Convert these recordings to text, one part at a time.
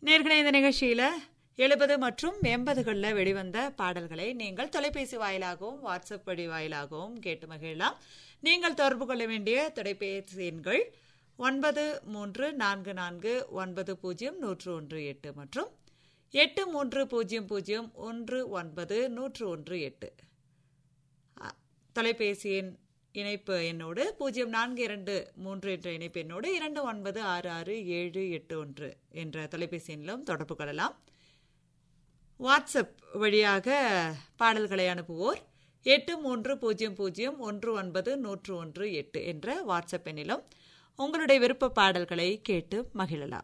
நேர்களே இந்த நிகழ்ச்சியில் எழுபது மற்றும் எண்பதுகளில் வெளிவந்த பாடல்களை நீங்கள் தொலைபேசி வாயிலாகவும் வாட்ஸ்அப் வழி வாயிலாகவும் கேட்டு மகிழலாம் நீங்கள் தொடர்பு கொள்ள வேண்டிய தொலைபேசி எண்கள் ஒன்பது மூன்று நான்கு நான்கு ஒன்பது பூஜ்ஜியம் நூற்று ஒன்று எட்டு மற்றும் எட்டு மூன்று பூஜ்ஜியம் பூஜ்ஜியம் ஒன்று ஒன்பது நூற்று ஒன்று எட்டு அ- தொலைபேசி எண் இணைப்பு எண்ணோடு பூஜ்ஜியம் நான்கு இரண்டு மூன்று என்ற இணைப்பு எண்ணோடு இரண்டு ஒன்பது ஆறு ஆறு ஏழு எட்டு ஒன்று என்ற தொலைபேசி எண்ணிலும் தொடர்பு கொள்ளலாம் வாட்ஸ்அப் வழியாக பாடல்களை அனுப்புவோர் எட்டு மூன்று பூஜ்ஜியம் பூஜ்ஜியம் ஒன்று ஒன்பது நூற்று ஒன்று எட்டு என்ற வாட்ஸ்அப் எண்ணிலும் உங்களுடைய விருப்ப பாடல்களை கேட்டு மகிழலாம்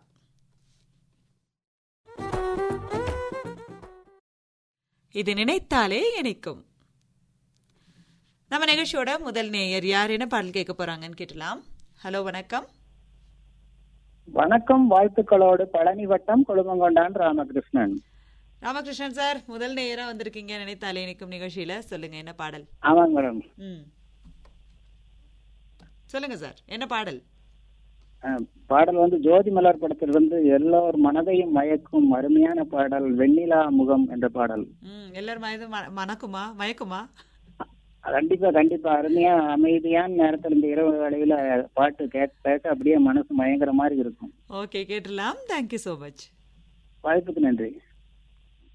இது நினைத்தாலே இணைக்கும் நம்ம நிகழ்ச்சியோட முதல் நேயர் யார் என்ன பாடல் கேட்க போறாங்கன்னு கேட்டலாம் ஹலோ வணக்கம் வணக்கம் வாழ்த்துக்களோடு பழனி வட்டம் கொழுமங்கொண்டான் ராமகிருஷ்ணன் ராமகிருஷ்ணன் சார் முதல் நேயரா வந்திருக்கீங்க நினைத்தாலே இணைக்கும் நிகழ்ச்சியில சொல்லுங்க என்ன பாடல் ஆமாங்க மேடம் ம் சொல்லுங்க சார் என்ன பாடல் அஹ், பாடல் வந்து ஜோதி மலர் படத்திலிருந்து எல்லோர் மனதையும் மயக்கும் அருமையான பாடல் வெண்ணிலா முகம் என்ற பாடல் ம் எல்லாரும் மயது ம- மணக்குமா மயக்குமா கண்டிப்பா கண்டிப்பா அருமையா அமைதியான நேரத்துல இந்த இரவு வேளையில பாட்டு கேட்க கேட்க அப்படியே மனசு மயங்குற மாதிரி இருக்கும் ஓகே கேட்டுடலாம் தேங்க்யூ ஸோ மச் வாய்ப்புக்கு நன்றி